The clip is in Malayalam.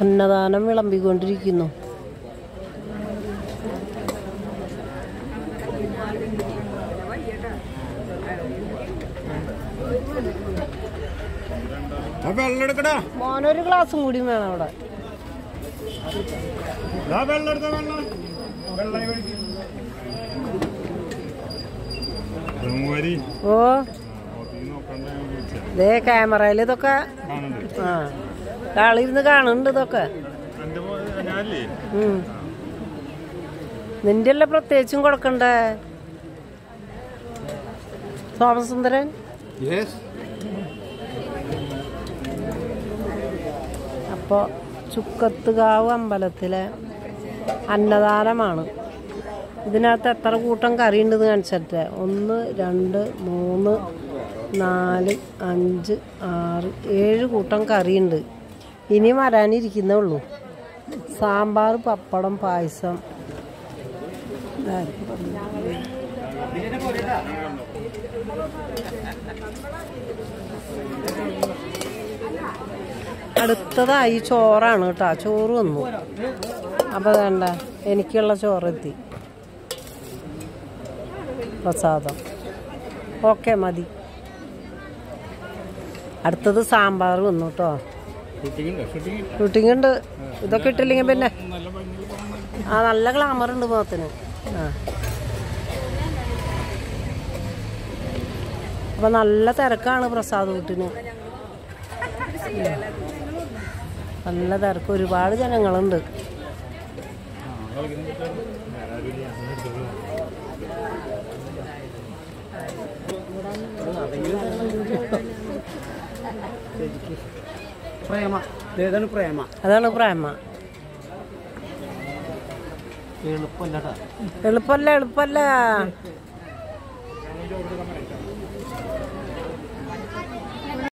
അന്നദാനം വിളമ്പിക്കൊണ്ടിരിക്കുന്നു ആ വെള്ളം എടുക്കടാ മോനൊരു ഗ്ലാസും കൂടി വേണം അവിടെ ദാ വെള്ളം എടുത്ത വെള്ളം വെള്ളം മേടിക്ക്. ബ്രഹ്മവരി ഓ ഓഫീസ് നോക്കണ്ട ഞാൻ വിളിച്ചതാ. ദേ ക്യാമറയിൽ ഇതൊക്കെ കാണുന്നുണ്ട് ആ ആളിരുന്ന് കാണുന്നുണ്ട് ഇതൊക്കെ എന്റെ മോ- ഞാനില്ലേ ഉം. നിന്റെ അല്ലേ പ്രത്യേകിച്ചും കൊടുക്കണ്ടേ സോമസുന്ദരൻ യെസ് അപ്പോൾ ചുക്കത്തുകാവ് അമ്പലത്തിലെ അന്നദാനമാണ് ഇതിനകത്ത് എത്ര കൂട്ടം കറി ഉണ്ടെന്ന് കാണിച്ചിട്ട് ഒന്ന് രണ്ട് മൂന്ന് നാല് അഞ്ച് ആറ് ഏഴ് കൂട്ടം കറിയുണ്ട് ഇനി വരാനിരിക്കുന്നേ ഉള്ളൂ സാമ്പാർ പപ്പടം പായസം ഇതായിരിക്കും പറഞ്ഞത്. അടുത്തതായി ചോറാണ് കേട്ടോ ചോറ് വന്നു അപ്പോൾ വേണ്ട എനിക്കുള്ള ചോറെത്തി പ്രസാദം ഓക്കെ മതി അടുത്തത് സാമ്പാർ വന്നു കേട്ടോ ഷൂട്ടിംഗ് ഉണ്ടോ ഷൂട്ടിംഗ് ഷൂട്ടിംഗ് ഉണ്ട് ഇതൊക്കെ ഇട്ടില്ലെങ്കിൽ പിന്നെ ആ നല്ല ഗ്ലാമർ ഉണ്ട് മുഖത്തിന് ആ അപ്പൊ നല്ല തിരക്കാണ് പ്രസാദ് വീട്ടിന് നല്ല തിരക്ക് ഒരുപാട് ജനങ്ങളുണ്ട് പ്രേമ ഇതേതാണ് പ്രേമ അതാണ് പ്രേമ എളുപ്പമല്ലട്ടാ എളുപ്പല്ല എളുപ്പല്ല